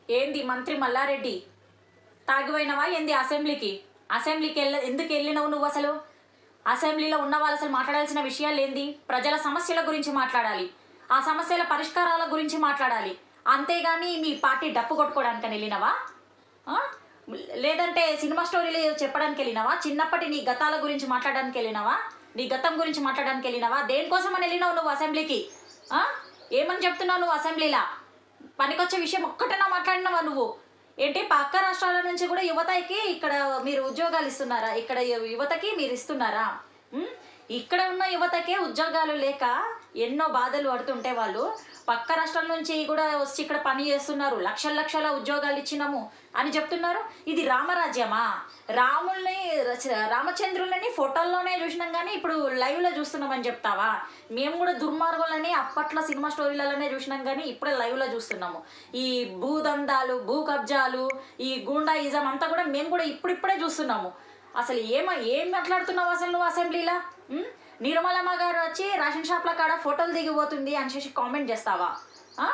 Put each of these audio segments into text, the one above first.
ఏంది మంత్రి మల్లారెడ్డి తాగిపోయినవా ఏంది అసెంబ్లీకి అసెంబ్లీకి వెళ్ళ ఎందుకు వెళ్ళినావు నువ్వు అసలు అసెంబ్లీలో ఉన్న వాళ్ళు అసలు మాట్లాడాల్సిన విషయాలు ఏంది ప్రజల సమస్యల గురించి మాట్లాడాలి ఆ సమస్యల పరిష్కారాల గురించి మాట్లాడాలి అంతేగాని మీ పార్టీ డప్పు కొట్టుకోవడానికి వెళ్ళినవా ఆ? లేదంటే సినిమా స్టోరీలు చెప్పడానికి వెళ్ళినావా చిన్నప్పటి నీ గతాల గురించి మాట్లాడడానికి వెళ్ళినావా నీ గతం గురించి మాట్లాడడానికి వెళ్ళినావా దేనికోసమని వెళ్ళినావు నువ్వు అసెంబ్లీకి ఆ? ఏమని చెప్తున్నావు నువ్వు అసెంబ్లీలా పనికొచ్చే విషయం ఒక్కటైనా మాట్లాడినావా నువ్వు ఏంటి పక్క రాష్ట్రాల నుంచి కూడా యువతకి ఇక్కడ మీరు ఉద్యోగాలు ఇస్తున్నారా ఇక్కడ యు- యువతకి మీరు ఇస్తున్నారా ఉం? ఇక్కడ ఉన్న యువతకే ఉద్యోగాలు లేక ఎన్నో బాధలు పడుతుంటే వాళ్ళు పక్క రాష్ట్రాల నుంచి కూడా వచ్చి ఇక్కడ పని చేస్తున్నారు లక్షల లక్షల ఉద్యోగాలు ఇచ్చినాము అని చెప్తున్నారు ఇది రామరాజ్యమా రాముల్ని రచ- రామచంద్రులని ఫోటోల్లోనే చూసినాం కానీ ఇప్పుడు లైవ్లో చూస్తున్నామని చెప్తావా మేము కూడా దుర్మార్గులని అప్పట్లో సినిమా స్టోరీలలోనే చూసినాం కానీ ఇప్పుడే లైవ్లో చూస్తున్నాము ఈ భూదందాలు భూ కబ్జాలు ఈ గూండాయిజం అంతా కూడా మేము కూడా ఇప్పుడిప్పుడే చూస్తున్నాము అసలు ఏమ ఏం మాట్లాడుతున్నావు అసలు నువ్వు అసెంబ్లీలో ఉం? నిర్మలమ్మ గారు వచ్చి రేషన్ షాప్ల కాడ ఫోటోలు దిగిపోతుంది అని చేసి కామెంట్ చేస్తావా ఆ?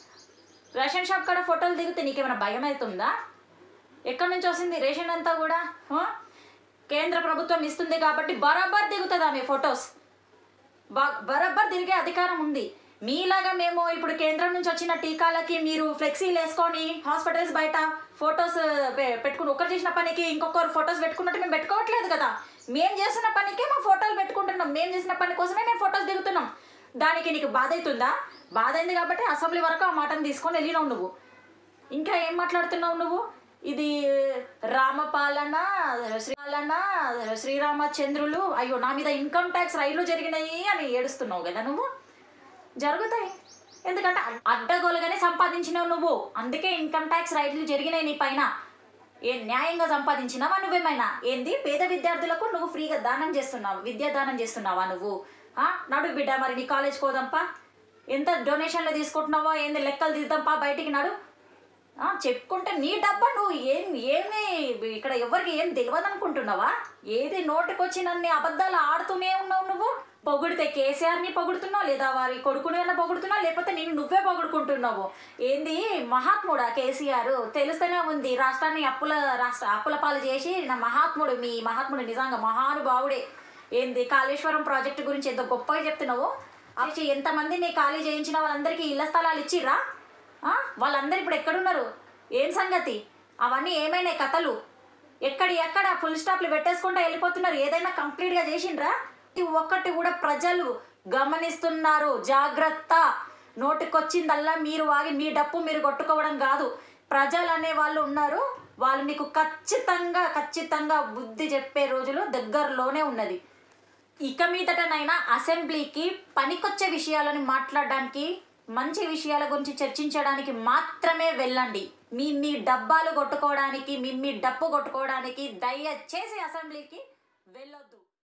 రేషన్ షాప్ కాడ ఫోటోలు దిగితే నీకేమైనా భయం అవుతుందా ఎక్కడి నుంచి వస్తుంది రేషన్ అంతా కూడా ఆ? కేంద్ర ప్రభుత్వం ఇస్తుంది కాబట్టి బరాబర్ దిగుతుంది ఆమె ఫొటోస్ బ- బరాబర్ తిరిగే అధికారం ఉంది మీలాగా మేము ఇప్పుడు కేంద్రం నుంచి వచ్చిన టీకాలకి మీరు ఫ్లెక్సీలు వేసుకొని హాస్పిటల్స్ బయట ఫొటోస్ పెట్టుకుని ఒకరు చేసిన పనికి ఇంకొకరు ఫొటోస్ పెట్టుకున్నట్టు మేము పెట్టుకోవట్లేదు కదా మేము చేసిన పనికి మా ఫోటోలు పెట్టుకుంటున్నాం మేము చేసిన పని కోసమే మేము ఫొటోస్ దిగుతున్నాం దానికి నీకు బాధ అవుతుందా బాధ అయింది కాబట్టి అసెంబ్లీ వరకు ఆ మాటను తీసుకొని వెళ్ళినావు నువ్వు ఇంకా ఏం మాట్లాడుతున్నావు నువ్వు ఇది రామపాలన శ్రీపాలన శ్రీరామచంద్రులు అయ్యో నా మీద ఇన్కమ్ ట్యాక్స్ రైళ్లు జరిగినాయి అని ఏడుస్తున్నావు కదా నువ్వు జరుగుతాయి ఎందుకంటే అడ్- అడ్డగోలుగానే సంపాదించినావు నువ్వు అందుకే ఇన్కమ్ ట్యాక్స్ రైట్లు జరిగినాయి నీ పైన ఏ న్యాయంగా సంపాదించినావా నువ్వేమైనా ఏంది పేద విద్యార్థులకు నువ్వు ఫ్రీగా దానం చేస్తున్నావు విద్యా దానం చేస్తున్నావా నువ్వు ఆ? నడు బిడ్డ మరి నీ కాలేజ్ పోదాంపా ఎంత డొనేషన్లు తీసుకుంటున్నావో ఏంది లెక్కలు తీద్దాంపా బయటికి నడు ఆ, చెప్పుకుంటే నీ డబ్బా నువ్వు ఏం ఏమి ఇక్కడ ఎవరికి ఏం తెలియదు అనుకుంటున్నావా ఏది నోటికొచ్చినన్ని అబద్ధాలు ఆడుతూనే ఉన్నావు నువ్వు పొగిడితే కేసీఆర్ని పొగుడుతున్నావు లేదా వారి కొడుకుని అయినా పొగుడుతున్నావు లేకపోతే నేను నువ్వే పొగుడుకుంటున్నావు ఏంది మహాత్ముడా కేసీఆర్ తెలుస్తూనే ఉంది రాష్ట్రాన్ని అప్పుల రాష్ట్ర అప్పుల పాలు చేసి నా మహాత్ముడు మీ మహాత్ముడు నిజంగా మహానుభావుడే ఏంది కాళేశ్వరం ప్రాజెక్టు గురించి ఎంతో గొప్పగా చెప్తున్నావు అసలు ఎంతమందిని ఖాళీ చేయించిన వాళ్ళందరికీ ఇళ్ల స్థలాలు ఇచ్చిర్రా ఆ? వాళ్ళందరూ ఇప్పుడు ఎక్కడున్నారు ఏం సంగతి అవన్నీ ఏమైనాయి కథలు ఎక్కడి ఎక్కడ ఫుల్ స్టాప్లు పెట్టేసుకుంటా వెళ్ళిపోతున్నారు ఏదైనా కంప్లీట్గా చేసిండ్రా ఈ ఒక్కటి కూడా ప్రజలు గమనిస్తున్నారు జాగ్రత్త నోటికొచ్చిందల్లా మీరు వాగి మీ డప్పు మీరు కొట్టుకోవడం కాదు ప్రజలు అనే వాళ్ళు ఉన్నారు వాళ్ళు మీకు ఖచ్చితంగా ఖచ్చితంగా బుద్ధి చెప్పే రోజులు దగ్గరలోనే ఉన్నది ఇక మీదటనైనా అసెంబ్లీకి పనికొచ్చే విషయాలను మాట్లాడడానికి మంచి విషయాల గురించి చర్చించడానికి మాత్రమే వెళ్ళండి మీ మీ డబ్బాలు కొట్టుకోవడానికి మీ మీ డప్పు కొట్టుకోవడానికి దయచేసి అసెంబ్లీకి వెళ్ళొద్దు